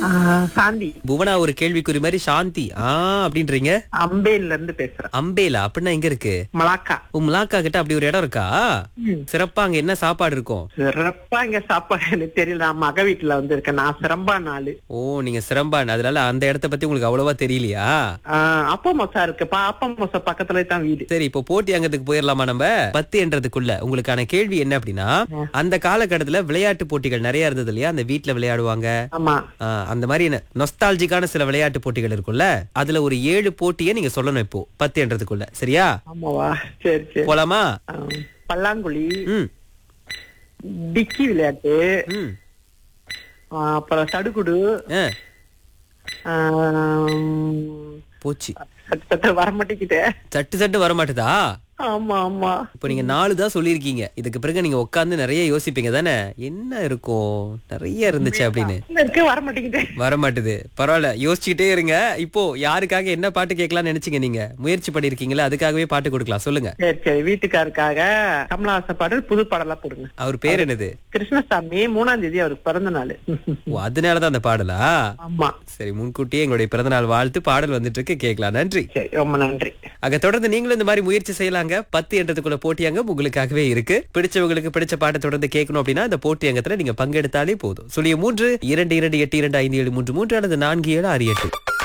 ஆ, சாந்தி புவனா ஒரு கேள்விக்குறி மாதிரி சாந்தி ஆ அப்படின்றீங்க அம்பேல்ல இருந்து பேசுறேன் அம்பேலா அப்படின்னா எங்க இருக்கு மலாக்கா உன் முலாக்கா கிட்ட அப்படி ஒரு இடம் இருக்கா ம். சிறப்பா அங்க என்ன சாப்பாடு இருக்கும் சிறப்பா இங்க சாப்பாடு எனக்கு தெரியல நான் மக வீட்டுல வந்து இருக்கேன் நான் சிறம்பா நாளு ஓ நீங்க சிறம்பான் அதனால அந்த இடத்த பத்தி உங்களுக்கு அவ்வளவா தெரியலையா ஆஹ் அப்பா மோசா இருக்கு பா அப்பா மோசா பக்கத்துல தான் வீடு சரி இப்போ போட்டி அங்கத்துக்கு போயிடலாமா நம்ம பத்து என்றதுக்குள்ள உங்களுக்கான கேள்வி என்ன அப்படின்னா அந்த காலகட்டத்துல விளையாட்டு போட்டிகள் நிறைய இருந்தது இல்லையா அந்த வீட்ல விளையாடுவாங்க ஆமா ஆ, அந்த மாதிரி நொஸ்டாலஜிக்கான சில விளையாட்டு போட்டிகள் இருக்கும்ல அதுல ஒரு ஏழு போட்டியை நீங்க சொல்லணும் இப்போ பத்து என்றதுக்குள்ள சரியா ஆமாவா சரி சரி போலாமா ஆஹ் பல்லாங்குழி ம் டிக்கி விளையாட்டு ம் ஆஹ் அப்புறம் சடுகுடு ஆ, ஆஹ் போச்சு சட்டு சட்டு வர மாட்டேங்கிட்டே சட்டு சட்டு வர மாட்டுதா ஆமா ஆமா இப்போ நீங்க நாலு தான் சொல்லியிருக்கீங்க இதுக்கு பிறகு நீங்க உட்கார்ந்து நிறைய யோசிப்பீங்க தானே என்ன இருக்கும் நிறைய இருந்துச்சு அப்படின்னு இல்ல இருக்கு வர மாட்டேங்குதே வர மாட்டுது பரவாயில்ல யோசிச்சுட்டே இருங்க இப்போ யாருக்காக என்ன பாட்டு கேட்கலாம்னு நினைச்சீங்க நீங்க முயற்சி பண்ணிருக்கீங்களா அதுக்காகவே பாட்டு கொடுக்கலாம் சொல்லுங்க சரி சரி வீட்டுக்காருக்காக கமலஹாச பாடல் புது பாடலா போடுங்க அவர் பேர் என்னது கிருஷ்ணசாமி மூணாம் தேதி அவருக்கு பிறந்த நாள் ஓ அதனாலதான் அந்த பாடலா ஆமா சரி முன்கூட்டியே எங்களுடைய பிறந்தநாள் வாழ்த்து பாடல் வந்துட்டு இருக்கு கேட்கலாம் நன்றி சரி ரொம்ப நன்றி அங்க தொடர்ந்து நீங்களும் இந்த மாதிரி முயற்சி செய்யலாங்க பத்து என்றதுக்குள்ள போட்டி அங்கம் உங்களுக்காகவே இருக்கு பிடிச்சவங்களுக்கு பிடிச்ச பாட்டை தொடர்ந்து கேட்கணும் அப்படின்னா இந்த போட்டி அங்கத்துல நீங்க பங்கெடுத்தாலே போதும் சுழிய மூன்று இரண்டு இரண்டு எட்டு இரண்டு ஐந்து ஏழு மூன்று மூன்று அல்லது நான்கு ஏழு ஆறு எட்டு